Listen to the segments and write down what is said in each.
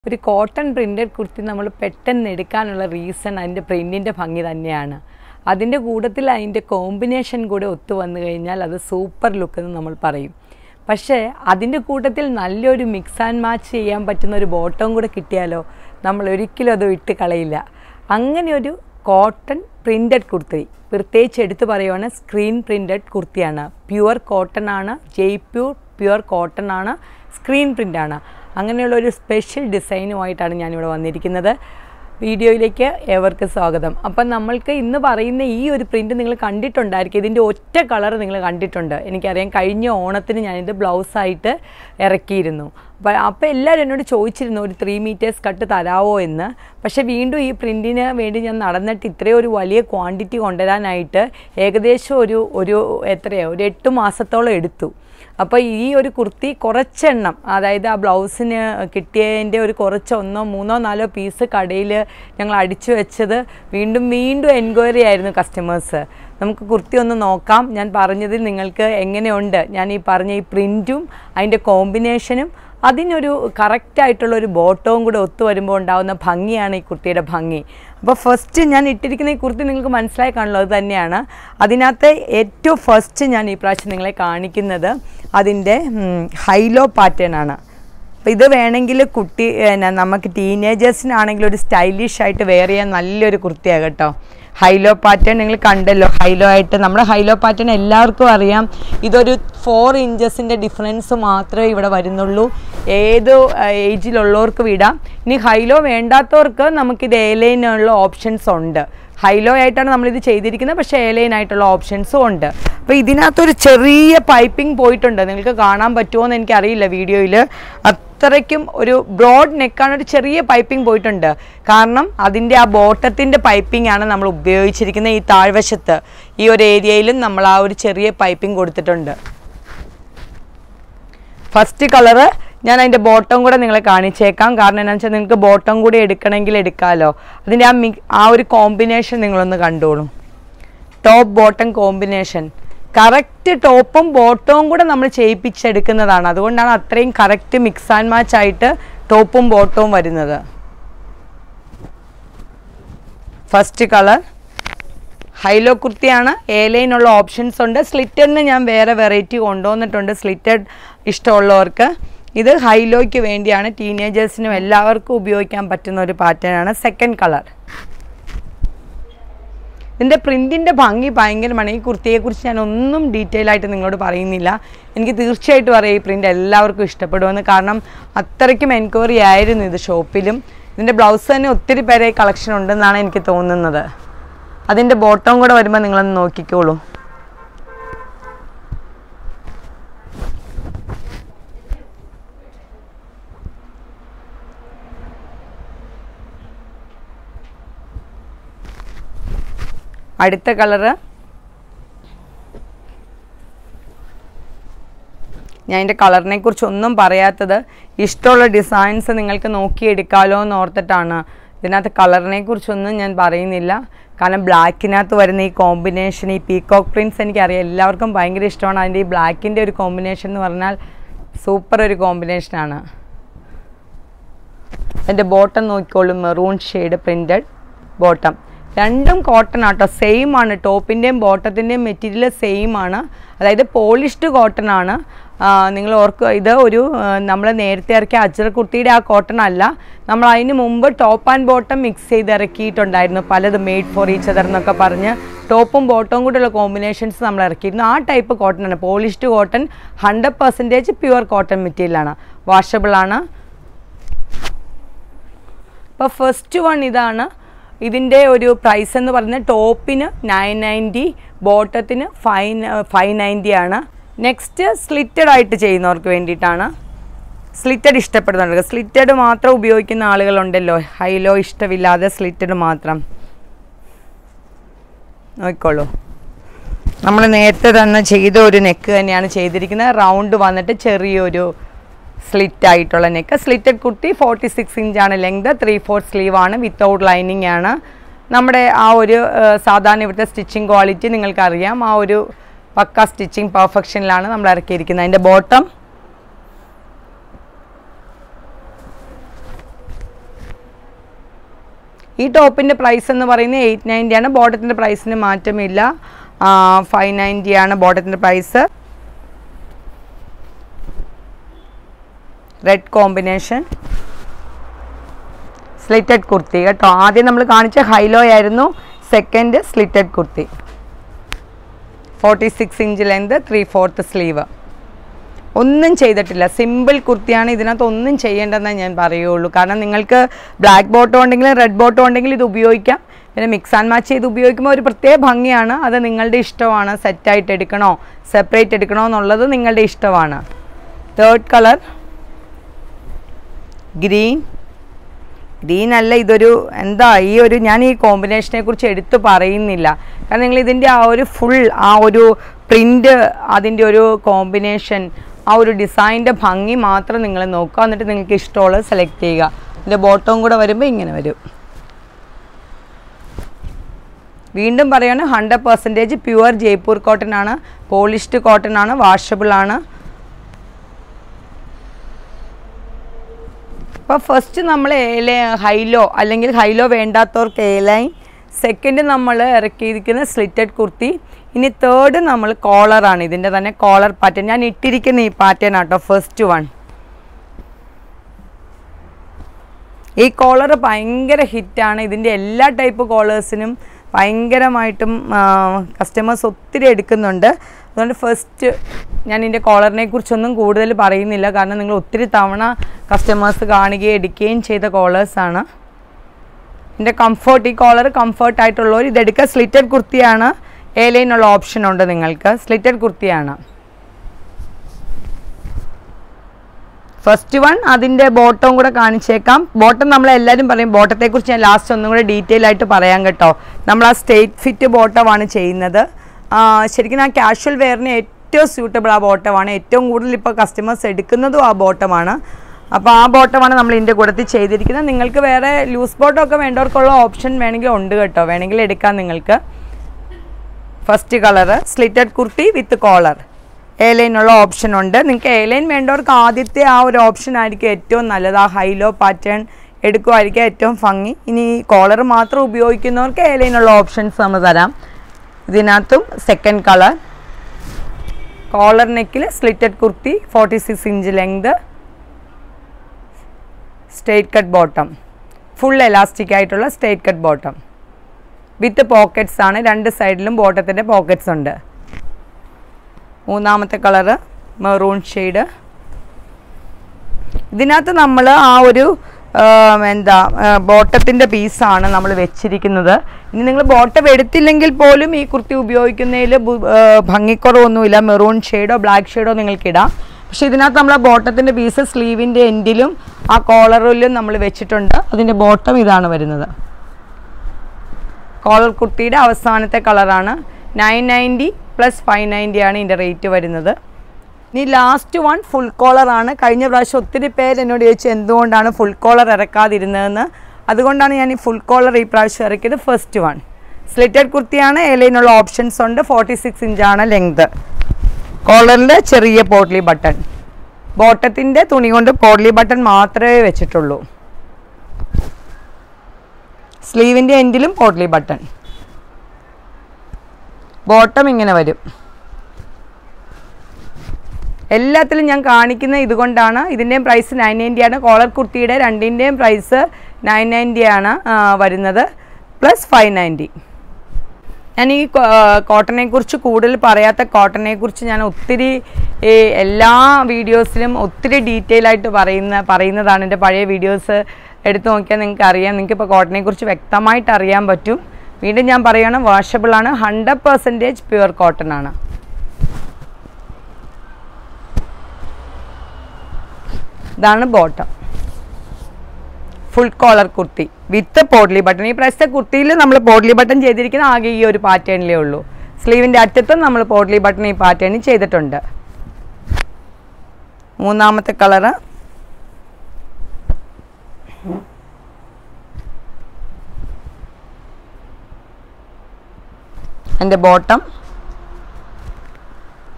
ഒരു cotton printed kurti നമ്മൾ പെട്ടെന്ന് എടുക്കാനുള്ള റീസൺ അതിൻ്റെ പ്രിൻറ്റിൻ്റെ ഭംഗി തന്നെയാണ് അതിൻ്റെ കൂട്ടത്തിൽ അതിൻ്റെ കോമ്പിനേഷൻ കൂടെ ഒത്തു വന്നു കഴിഞ്ഞാൽ അത് സൂപ്പർ ലുക്ക് എന്ന് നമ്മൾ പറയും പക്ഷേ അതിൻ്റെ കൂട്ടത്തിൽ നല്ലൊരു മിക്സ് ആൻഡ് മാച്ച് ചെയ്യാൻ പറ്റുന്ന ഒരു ബോട്ടവും കൂടെ കിട്ടിയാലോ നമ്മൾ ഒരിക്കലും അത് വിട്ട് കളയില്ല അങ്ങനെ ഒരു കോട്ടൺ പ്രിൻറ്റഡ് കുർത്തി പ്രത്യേകിച്ച് എടുത്തു പറയുവാണ് സ്ക്രീൻ പ്രിൻറ്റഡ് കുർത്തിയാണ് പ്യുവർ കോട്ടൺ ആണ് ജയ്പൂർ പ്യുവർ കോട്ടൺ ആണ് സ്ക്രീൻ പ്രിൻ്റാണ് അങ്ങനെയുള്ള ഒരു സ്പെഷ്യൽ ഡിസൈനുമായിട്ടാണ് ഞാനിവിടെ വന്നിരിക്കുന്നത് വീഡിയോയിലേക്ക് ഏവർക്കും സ്വാഗതം അപ്പം നമ്മൾക്ക് ഇന്ന് പറയുന്ന ഈ ഒരു പ്രിൻറ്റ് നിങ്ങൾ കണ്ടിട്ടുണ്ടായിരിക്കും ഇതിൻ്റെ ഒറ്റ കളർ നിങ്ങൾ കണ്ടിട്ടുണ്ട് എനിക്കറിയാം കഴിഞ്ഞ ഓണത്തിന് ഞാനിത് ബ്ലൗസായിട്ട് ഇറക്കിയിരുന്നു അപ്പോൾ അപ്പോൾ എല്ലാവരും എന്നോട് ചോദിച്ചിരുന്നു ഒരു ത്രീ മീറ്റേഴ്സ് കട്ട് തരാമോ എന്ന് പക്ഷേ വീണ്ടും ഈ പ്രിൻറ്റിന് വേണ്ടി ഞാൻ നടന്നിട്ട് ഇത്രയും ഒരു വലിയ ക്വാണ്ടിറ്റി കൊണ്ടുവരാനായിട്ട് ഏകദേശം ഒരു ഒരു എത്രയോ ഒരു എട്ട് മാസത്തോളം എടുത്തു അപ്പോൾ ഈ ഒരു കുർത്തി കുറച്ചെണ്ണം അതായത് ആ ബ്ലൗസിന് കിട്ടിയതിൻ്റെ ഒരു കുറച്ച് ഒന്നോ മൂന്നോ നാലോ പീസ് കടയിൽ ഞങ്ങൾ അടിച്ചു വെച്ചത് വീണ്ടും വീണ്ടും എൻക്വയറി ആയിരുന്നു കസ്റ്റമേഴ്സ് നമുക്ക് കുർത്തി ഒന്ന് നോക്കാം ഞാൻ പറഞ്ഞതിൽ നിങ്ങൾക്ക് എങ്ങനെയുണ്ട് ഞാൻ ഈ പറഞ്ഞ ഈ പ്രിൻറ്റും അതിൻ്റെ കോമ്പിനേഷനും അതിനൊരു കറക്റ്റായിട്ടുള്ള ഒരു ബോട്ടവും കൂടെ ഒത്തു വരുമ്പോൾ ഉണ്ടാകുന്ന ഭംഗിയാണ് ഈ കുർത്തിയുടെ ഭംഗി അപ്പോൾ ഫസ്റ്റ് ഞാൻ ഇട്ടിരിക്കുന്ന ഈ കുർത്തി നിങ്ങൾക്ക് മനസ്സിലായി കാണുമല്ലോ അത് തന്നെയാണ് അതിനകത്ത് ഏറ്റവും ഫസ്റ്റ് ഞാൻ ഈ പ്രാവശ്യം നിങ്ങളെ കാണിക്കുന്നത് അതിൻ്റെ ഹൈലോ പാറ്റേൺ ആണ് അപ്പോൾ ഇത് വേണമെങ്കിൽ കുട്ടി എന്നാ നമുക്ക് ടീനേജേഴ്സിനാണെങ്കിൽ ഒരു സ്റ്റൈലിഷ് ആയിട്ട് വെയർ ചെയ്യാൻ നല്ലൊരു കുർത്തിയാണ് കേട്ടോ ഹൈലോ പാറ്റേൺ നിങ്ങൾ കണ്ടല്ലോ ഹൈലോ ആയിട്ട് നമ്മുടെ ഹൈലോ പാറ്റേൺ എല്ലാവർക്കും അറിയാം ഇതൊരു ഫോർ ഇഞ്ചസിൻ്റെ ഡിഫറൻസ് മാത്രമേ ഇവിടെ വരുന്നുള്ളൂ ഏത് ഏജിലുള്ളവർക്ക് വിടാം ഇനി ഹൈലോ വേണ്ടാത്തവർക്ക് നമുക്കിത് ഏലൈനുള്ള ഓപ്ഷൻസ് ഉണ്ട് ഹൈലോ ആയിട്ടാണ് നമ്മളിത് ചെയ്തിരിക്കുന്നത് പക്ഷേ എയർലൈൻ ആയിട്ടുള്ള ഓപ്ഷൻസും ഉണ്ട് അപ്പോൾ ഇതിനകത്തൊരു ചെറിയ പൈപ്പിംഗ് പോയിട്ടുണ്ട് നിങ്ങൾക്ക് കാണാൻ പറ്റുമോ എന്ന് എനിക്കറിയില്ല വീഡിയോയിൽ അത്രയ്ക്കും ഒരു ബ്രോഡ് നെക്കാണ് ഒരു ചെറിയ പൈപ്പിംഗ് പോയിട്ടുണ്ട് കാരണം അതിൻ്റെ ആ ബോട്ടത്തിൻ്റെ പൈപ്പിംഗ് ആണ് നമ്മൾ ഉപയോഗിച്ചിരിക്കുന്ന ഈ താഴ്വശത്ത് ഈ ഒരു ഏരിയയിലും നമ്മൾ ആ ഒരു ചെറിയ പൈപ്പിംഗ് കൊടുത്തിട്ടുണ്ട് ഫസ്റ്റ് കളറ് ഞാൻ അതിൻ്റെ ബോട്ടം കൂടെ നിങ്ങളെ കാണിച്ചേക്കാം കാരണം എന്താണെന്ന് വെച്ചാൽ നിങ്ങൾക്ക് ബോട്ടം കൂടി എടുക്കണമെങ്കിൽ എടുക്കാമല്ലോ അതിൻ്റെ ആ മി ആ ഒരു കോമ്പിനേഷൻ നിങ്ങളൊന്ന് കണ്ടോളൂ ടോപ്പ് ബോട്ടം കോമ്പിനേഷൻ കറക്റ്റ് ടോപ്പും ബോട്ടവും കൂടെ നമ്മൾ ചെയ്യിപ്പിച്ചെടുക്കുന്നതാണ് അതുകൊണ്ടാണ് അത്രയും കറക്റ്റ് മിക്സ് ആൻഡ് മാച്ച് ആയിട്ട് ടോപ്പും ബോട്ടവും വരുന്നത് ഫസ്റ്റ് കളർ ഹൈലോ കുർത്തിയാണ് എ ലൈനുള്ള ഓപ്ഷൻസ് ഉണ്ട് സ്ലിറ്റഡിന് ഞാൻ വേറെ വെറൈറ്റി കൊണ്ടുവന്നിട്ടുണ്ട് സ്ലിറ്റഡ് ഇഷ്ടമുള്ളവർക്ക് ഇത് ഹൈലോയ്ക്ക് വേണ്ടിയാണ് ടീനേജേഴ്സിനും എല്ലാവർക്കും ഉപയോഗിക്കാൻ പറ്റുന്ന ഒരു പാറ്റേൺ ആണ് സെക്കൻഡ് കളർ ഇതിൻ്റെ പ്രിൻറ്റിൻ്റെ ഭംഗി ഭയങ്കരമാണ് ഈ കുർത്തിയെക്കുറിച്ച് ഞാൻ ഒന്നും ഡീറ്റെയിൽ ആയിട്ട് നിങ്ങളോട് പറയുന്നില്ല എനിക്ക് തീർച്ചയായിട്ടും അറിയാം ഈ പ്രിൻ്റ് എല്ലാവർക്കും ഇഷ്ടപ്പെടുമെന്ന് കാരണം അത്രയ്ക്കും എൻക്വയറി ആയിരുന്നു ഇത് ഷോപ്പിലും ഇതിൻ്റെ ബ്ലൗസ് തന്നെ ഒത്തിരി പേരെ കളക്ഷൻ ഉണ്ടെന്നാണ് എനിക്ക് തോന്നുന്നത് അതിൻ്റെ ബോട്ടവും കൂടെ വരുമ്പോൾ നിങ്ങളൊന്ന് നോക്കിക്കോളൂ അടുത്ത കളറ് ഞാൻ അതിൻ്റെ കളറിനെ കുറിച്ച് ഒന്നും പറയാത്തത് ഇഷ്ടമുള്ള ഡിസൈൻസ് നിങ്ങൾക്ക് നോക്കിയെടുക്കാമല്ലോ എന്ന് ഓർത്തിട്ടാണ് ഇതിനകത്ത് കളറിനെ കുറിച്ചൊന്നും ഞാൻ പറയുന്നില്ല കാരണം ബ്ലാക്കിനകത്ത് വരുന്ന ഈ കോമ്പിനേഷൻ ഈ പീകോക്ക് പ്രിൻസ് എനിക്കറിയാം എല്ലാവർക്കും ഭയങ്കര ഇഷ്ടമാണ് അതിൻ്റെ ഈ ബ്ലാക്കിൻ്റെ ഒരു കോമ്പിനേഷൻ എന്ന് പറഞ്ഞാൽ സൂപ്പർ ഒരു കോമ്പിനേഷനാണ് അതിൻ്റെ ബോട്ടം നോക്കിക്കോളും മെറൂൺ ഷെയ്ഡ് പ്രിൻറ്റഡ് ബോട്ടം രണ്ടും കോട്ടൺ ആട്ടോ സെയിം ആണ് ടോപ്പിൻ്റെയും ബോട്ടത്തിൻ്റെയും മെറ്റീരിയൽ സെയിം ആണ് അതായത് പോളിഷ്ഡ് കോട്ടൺ ആണ് നിങ്ങൾ ഓർക്കുക ഇത് ഒരു നമ്മൾ നേരത്തെ ഇറക്കിയ അജർ കുർത്തിയുടെ ആ കോട്ടൺ അല്ല നമ്മൾ അതിന് മുമ്പ് ടോപ്പ് ആൻഡ് ബോട്ടം മിക്സ് ചെയ്ത് ഇറക്കിയിട്ടുണ്ടായിരുന്നു പലതും മെയ്ഡ് ഫോർ ഈച്ച് അതർ എന്നൊക്കെ പറഞ്ഞ് ടോപ്പും ബോട്ടവും കൂടെയുള്ള കോമ്പിനേഷൻസ് നമ്മൾ ഇറക്കിയിരുന്നു ആ ടൈപ്പ് കോട്ടൺ ആണ് polished cotton hundred percentage pure cotton മെറ്റീരിയലാണ് വാഷബിൾ ആണ് അപ്പോൾ ഫസ്റ്റ് വൺ ഇതാണ് ഇതിൻ്റെ ഒരു പ്രൈസ് എന്ന് പറയുന്നത് ടോപ്പിന് നയൻ നയൻറ്റി ബോട്ടത്തിന് ഫൈവ് ഫൈവ് നയൻറ്റി ആണ് നെക്സ്റ്റ് സ്ലിറ്റഡ് ആയിട്ട് ചെയ്യുന്നവർക്ക് വേണ്ടിയിട്ടാണ് സ്ലിറ്റഡ് ഇഷ്ടപ്പെടുന്നവർക്ക് സ്ലിറ്റഡ് മാത്രം ഉപയോഗിക്കുന്ന ആളുകളുണ്ടല്ലോ ഹൈലോ ഇഷ്ടമില്ലാതെ സ്ലിറ്റഡ് മാത്രം നോക്കിക്കോളൂ നമ്മൾ നേരത്തെ തന്നെ ചെയ്ത ഒരു നെക്ക് തന്നെയാണ് ചെയ്തിരിക്കുന്നത് റൗണ്ട് വന്നിട്ട് ചെറിയൊരു സ്ലിറ്റ് ആയിട്ടുള്ള neck slitted kurti forty six ഇഞ്ചാണ് ലെങ്ത് ത്രീ ഫോർ സ്ലീവ് ആണ് വിത്തൗട്ട് ലൈനിങ് ആണ് നമ്മുടെ ആ ഒരു സാധാരണ ഇവിടുത്തെ സ്റ്റിച്ചിങ് ക്വാളിറ്റി നിങ്ങൾക്കറിയാം ആ ഒരു പക്ക സ്റ്റിച്ചിങ് പെർഫെക്ഷനിലാണ് നമ്മൾ ഇറക്കിയിരിക്കുന്നത് അതിൻ്റെ ബോട്ടം ഈ ടോപ്പിൻ്റെ പ്രൈസ് എന്ന് പറയുന്നത് എയ്റ്റ് നയൻറ്റി ആണ് ബോട്ടത്തിൻ്റെ പ്രൈസിന് മാറ്റമില്ല ഫൈവ് നയൻറ്റി ആണ് ബോട്ടത്തിൻ്റെ price red combination slitted kurti കേട്ടോ ആദ്യം നമ്മൾ കാണിച്ച ഹൈലോ ആയിരുന്നു second slitted kurti forty six inch length three fourth sleeve ഒന്നും ചെയ്തിട്ടില്ല സിമ്പിൾ കുർത്തിയാണ് ഇതിനകത്ത് ഒന്നും ചെയ്യേണ്ടതെന്നേ ഞാൻ പറയുള്ളൂ കാരണം നിങ്ങൾക്ക് ബ്ലാക്ക് ബോട്ടം ഉണ്ടെങ്കിലും റെഡ് ബോട്ടം ഉണ്ടെങ്കിലും ഇത് ഉപയോഗിക്കാം പിന്നെ മിക്സ് ആൻഡ് മാച്ച് ചെയ്ത് ഉപയോഗിക്കുമ്പോൾ ഒരു പ്രത്യേക ഭംഗിയാണ് അത് നിങ്ങളുടെ ഇഷ്ടമാണ് സെറ്റായിട്ട് എടുക്കണോ സെപ്പറേറ്റ് എടുക്കണോ എന്നുള്ളത് നിങ്ങളുടെ ഇഷ്ടമാണ് തേർഡ് കളർ ഗ്രീൻ ഗ്രീൻ അല്ല ഇതൊരു എന്താ ഈ ഒരു ഞാൻ ഈ കോമ്പിനേഷനെ കുറിച്ച് എടുത്തു പറയുന്നില്ല കാരണം നിങ്ങൾ ഇതിൻ്റെ ആ ഒരു ഫുൾ ആ ഒരു പ്രിൻ്റ് അതിൻ്റെ ഒരു കോമ്പിനേഷൻ ആ ഒരു ഡിസൈൻ്റെ ഭംഗി മാത്രം നിങ്ങൾ നോക്കുക എന്നിട്ട് നിങ്ങൾക്ക് ഇഷ്ടമുള്ളത് സെലക്ട് ചെയ്യുക ഇതിൻ്റെ ബോട്ടവും കൂടെ വരുമ്പോൾ ഇങ്ങനെ വരും വീണ്ടും പറയാണ് hundred percentage pure Jaipur cotton ആണ് പോളിഷ്ഡ് കോട്ടൺ ആണ് വാഷബിൾ ആണ് അപ്പോൾ ഫസ്റ്റ് നമ്മൾ ഏല ഹൈലോ അല്ലെങ്കിൽ ഹൈലോ വേണ്ടാത്തവർക്ക് എ ലൈൻ സെക്കൻഡ് നമ്മൾ ഇറക്കിയിരിക്കുന്ന സ്ലിറ്റഡ് കുർത്തി ഇനി തേർഡ് നമ്മൾ കോളറാണ് ഇതിൻ്റെ തന്നെ കോളർ പാറ്റേൺ ഞാൻ ഇട്ടിരിക്കുന്ന ഈ പാറ്റേൺ ആട്ടോ ഫസ്റ്റ് വൺ ഈ കോളർ ഭയങ്കര ഹിറ്റാണ് ഇതിൻ്റെ എല്ലാ ടൈപ്പ് കോളേഴ്സിനും ഭയങ്കരമായിട്ടും കസ്റ്റമേഴ്സ് ഒത്തിരി എടുക്കുന്നുണ്ട് അതുകൊണ്ട് ഫസ്റ്റ് ഞാൻ ഇതിൻ്റെ കോളറിനെ കുറിച്ചൊന്നും കൂടുതൽ പറയുന്നില്ല കാരണം നിങ്ങൾ ഒത്തിരി തവണ കസ്റ്റമേഴ്സ് കാണുകയും എടുക്കുകയും ചെയ്ത കോളേഴ്സാണ് ഇതിൻ്റെ കംഫർട്ട് ഈ കോളർ കംഫർട്ടായിട്ടുള്ളവർ ഇതെടുക്കുക സ്ലിറ്റഡ് കുർത്തിയാണ് എ ലൈനുള്ള ഓപ്ഷൻ ഉണ്ട് നിങ്ങൾക്ക് സ്ലിറ്റഡ് കുർത്തിയാണ് ഫസ്റ്റ് വൺ അതിൻ്റെ ബോട്ടവും കൂടെ കാണിച്ചേക്കാം ബോട്ടം നമ്മൾ എല്ലാവരും പറയും ബോട്ടത്തെക്കുറിച്ച് ഞാൻ ലാസ്റ്റ് ഒന്നും കൂടെ ഡീറ്റെയിൽ ആയിട്ട് പറയാം കേട്ടോ നമ്മൾ ആ സ്റ്റേറ്റ് ഫിറ്റ് ബോട്ടമാണ് ചെയ്യുന്നത് ആ, ശരിക്കും ആ കാഷ്വൽ വെയറിന് ഏറ്റവും സ്യൂട്ടബിൾ ആ ബോട്ടമാണ് ഏറ്റവും കൂടുതൽ ഇപ്പോൾ കസ്റ്റമേഴ്സ് എടുക്കുന്നതും ആ ബോട്ടമാണ് അപ്പോൾ ആ ബോട്ടമാണ് നമ്മൾ ഇതിൻ്റെ കൂടത്തിൽ ചെയ്തിരിക്കുന്നത് നിങ്ങൾക്ക് വേറെ ലൂസ് ബോട്ടമൊക്കെ വേണ്ടവർക്കുള്ള ഓപ്ഷൻ വേണമെങ്കിൽ ഉണ്ട് കേട്ടോ വേണമെങ്കിൽ എടുക്കാം നിങ്ങൾക്ക് first colour slitted kurti with collar A ലൈനുള്ള ഓപ്ഷൻ ഉണ്ട് നിങ്ങൾക്ക് എ ലൈൻ വേണ്ടവർക്ക് ആദ്യത്തെ ആ ഒരു ഓപ്ഷൻ ആയിരിക്കും ഏറ്റവും നല്ലത് ആ ഹൈലോ പാറ്റേൺ എടുക്കുമായിരിക്കും ഏറ്റവും ഭംഗി ഇനി കോളർ മാത്രം ഉപയോഗിക്കുന്നവർക്ക് എ ലൈനുള്ള ഓപ്ഷൻസ് നമ്മൾ തരാം ഇതിനകത്തും സെക്കൻഡ് കളർ കോളർ നെക്കിൽ slitted kurti forty six inch length straight cut bottom full elastic ആയിട്ടുള്ള straight cut bottom with pockets ആണ് രണ്ട് സൈഡിലും ബോട്ടത്തിൻ്റെ പോക്കറ്റ്സ് ഉണ്ട് മൂന്നാമത്തെ കളറ് മെറൂൺ ഷെയ്ഡ് ഇതിനകത്ത് നമ്മൾ ആ ഒരു ആ, എന്താ ബോട്ടത്തിൻ്റെ പീസാണ് നമ്മൾ വെച്ചിരിക്കുന്നത് ഇനി നിങ്ങൾ ബോട്ടം എടുത്തില്ലെങ്കിൽ പോലും ഈ കുർത്തി ഉപയോഗിക്കുന്നതിൽ ഭംഗിക്കുറവൊന്നുമില്ല മെറൂൺ ഷെയ്ഡോ ബ്ലാക്ക് ഷെയ്ഡോ നിങ്ങൾക്ക് ഇടാം പക്ഷേ ഇതിനകത്ത് നമ്മൾ ആ ബോട്ടത്തിൻ്റെ പീസ് സ്ലീവിൻ്റെ എൻഡിലും ആ കോളറിലും നമ്മൾ വെച്ചിട്ടുണ്ട് അതിൻ്റെ ബോട്ടം ഇതാണ് വരുന്നത് കോളർ കുർത്തിയുടെ അവസാനത്തെ കളറാണ് nine ninety plus five ninety ആണ് ഇതിൻ്റെ റേറ്റ് വരുന്നത് ഇനി ലാസ്റ്റ് വൺ ഫുൾ കോളറാണ് കഴിഞ്ഞ പ്രാവശ്യം ഒത്തിരി പേര് എന്നോട് ചോദിച്ചു എന്തുകൊണ്ടാണ് ഫുൾ കോളർ ഇറക്കാതിരുന്നതെന്ന് അതുകൊണ്ടാണ് ഞാൻ ഈ ഫുൾ കോളർ ഈ പ്രാവശ്യം ഇറക്കിയത് ഫസ്റ്റ് വൺ സ്ലിറ്റഡ് കുർത്തിയാണ് എലൈനുള്ള ഓപ്ഷൻസ് ഉണ്ട് ഫോർട്ടി സിക്സ് ഇഞ്ചാണ് ലെങ്ത് കോളറിൻ്റെ ചെറിയ പോട്ട്ലി ബട്ടൺ ബോട്ടത്തിൻ്റെ തുണി കൊണ്ട് പോട്ട്ലി ബട്ടൺ മാത്രമേ വെച്ചിട്ടുള്ളൂ സ്ലീവിൻ്റെ എൻഡിലും പോട്ട്ലി ബട്ടൺ ബോട്ടം ഇങ്ങനെ വരും എല്ലാത്തിലും ഞാൻ കാണിക്കുന്ന ഇതുകൊണ്ടാണ് ഇതിൻ്റെയും പ്രൈസ് നയൻ നയൻറ്റി ആണ് കോളർ കുർത്തിയുടെ രണ്ടിൻ്റെയും പ്രൈസ് നയൻ നയൻറ്റി ആണ് ആ, വരുന്നത് പ്ലസ് ഫൈവ് നയൻറ്റി ഞാൻ ഈ കോട്ടനെ കുറിച്ച് കൂടുതൽ പറയാത്ത കോട്ടനെ കുറിച്ച് ഞാൻ ഒത്തിരി ഈ എല്ലാ വീഡിയോസിലും ഒത്തിരി ഡീറ്റെയിൽ ആയിട്ട് പറയുന്ന പറയുന്നതാണ് എൻ്റെ പഴയ വീഡിയോസ് എടുത്തു നോക്കിയാൽ നിങ്ങൾക്ക് അറിയാം നിങ്ങൾക്ക് ഇപ്പോൾ കോട്ടനെ കുറിച്ച് വ്യക്തമായിട്ട് അറിയാൻ പറ്റും വീണ്ടും ഞാൻ പറയുകയാണ് വാഷബിൾ ആണ് ഹൺഡ്രഡ് പെർസെൻറ്റേജ് പ്യുവർ കോട്ടൺ ആണ് ഇതാണ് bottom full collar kurti with potli button ഈ പ്രാവശ്യത്തെ കുർത്തിയിൽ നമ്മൾ പോഡ്ലി ബട്ടൺ ചെയ്തിരിക്കുന്ന ആകെ ഈ ഒരു പാറ്റേണിലേ ഉള്ളൂ സ്ലീവിൻ്റെ അറ്റത്തും നമ്മൾ പോഡ്ലി ബട്ടൺ ഈ പാറ്റേണിൽ ചെയ്തിട്ടുണ്ട് മൂന്നാമത്തെ കളറ് എൻ്റെ ബോട്ടം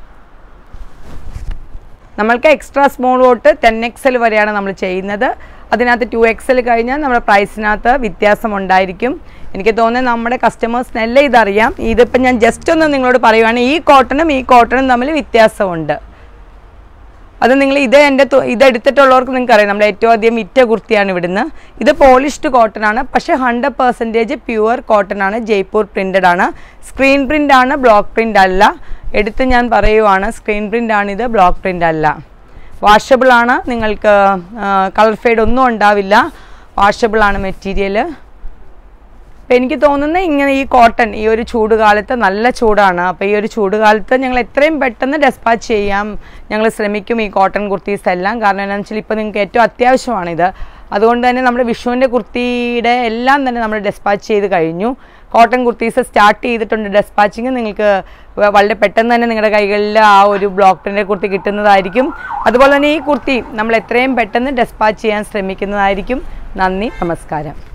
നമ്മൾക്ക് എക്സ്ട്രാ സ്മോൾ തൊട്ട് ടെൻ എക്സൽ വരെയാണ് നമ്മൾ ചെയ്യുന്നത് അതിനകത്ത് ടു എക്സൽ കഴിഞ്ഞാൽ നമ്മുടെ പ്രൈസിനകത്ത് വ്യത്യാസം ഉണ്ടായിരിക്കും എനിക്ക് തോന്നുന്നത് നമ്മുടെ കസ്റ്റമേഴ്സിനെല്ലാം ഇതറിയാം ഇതിപ്പോൾ ഞാൻ ജസ്റ്റ് ഒന്ന് നിങ്ങളോട് പറയുവാണ് ഈ കോട്ടണും ഈ കോട്ടണും തമ്മിൽ വ്യത്യാസമുണ്ട് അത് നിങ്ങൾ ഇത് എൻ്റെ തു- ഇത് എടുത്തിട്ടുള്ളവർക്ക് നിങ്ങൾക്ക് അറിയാം നമ്മൾ ഏറ്റവും അധികം വിറ്റ കുർത്തിയാണ് ഇവിടുന്ന് ഇത് പോളിഷ്ഡ് കോട്ടൺ ആണ് പക്ഷേ ഹൺഡ്രഡ് പെർസെൻറ്റേജ് പ്യുവർ കോട്ടൺ ആണ് ജയ്പൂർ പ്രിൻറ്റഡ് ആണ് സ്ക്രീൻ പ്രിൻ്റ് ആണ് ബ്ലോക്ക് പ്രിൻ്റ് അല്ല എടുത്ത് ഞാൻ പറയുവാണ് സ്ക്രീൻ പ്രിൻ്റ് ആണിത് ബ്ലോക്ക് പ്രിൻ്റ് അല്ല വാഷബിൾ ആണ് നിങ്ങൾക്ക് കളർ ഫെയ്ഡ് ഒന്നും ഉണ്ടാവില്ല വാഷബിൾ ആണ് മെറ്റീരിയൽ അപ്പം എനിക്ക് തോന്നുന്നത് ഇങ്ങനെ ഈ കോട്ടൺ ഈ ഒരു ചൂട് കാലത്ത് നല്ല ചൂടാണ് അപ്പോൾ ഈ ഒരു ചൂട് കാലത്ത് ഞങ്ങൾ എത്രയും പെട്ടെന്ന് ഡെസ്പാച്ച് ചെയ്യാം ഞങ്ങൾ ശ്രമിക്കും ഈ കോട്ടൺ കുർത്തീസ് എല്ലാം കാരണം എന്താണെന്ന് വെച്ചാൽ ഇപ്പോൾ നിങ്ങൾക്ക് ഏറ്റവും അത്യാവശ്യമാണിത് അതുകൊണ്ട് തന്നെ നമ്മുടെ വിഷുവിൻ്റെ കുർത്തിയുടെ എല്ലാം തന്നെ നമ്മൾ ഡെസ്പാച്ച് ചെയ്ത് കഴിഞ്ഞു കോട്ടൺ കുർത്തീസ് സ്റ്റാർട്ട് ചെയ്തിട്ടുണ്ട് ഡെസ്പാച്ചിങ് നിങ്ങൾക്ക് വ- വളരെ പെട്ടെന്ന് തന്നെ നിങ്ങളുടെ കൈകളിൽ ആ ഒരു ബ്ലോക്ക് പ്രിൻ്റ് കുർത്തി കിട്ടുന്നതായിരിക്കും അതുപോലെ തന്നെ ഈ കുർത്തി നമ്മൾ എത്രയും പെട്ടെന്ന് ഡെസ്പാച്ച് ചെയ്യാൻ ശ്രമിക്കുന്നതായിരിക്കും നന്ദി നമസ്കാരം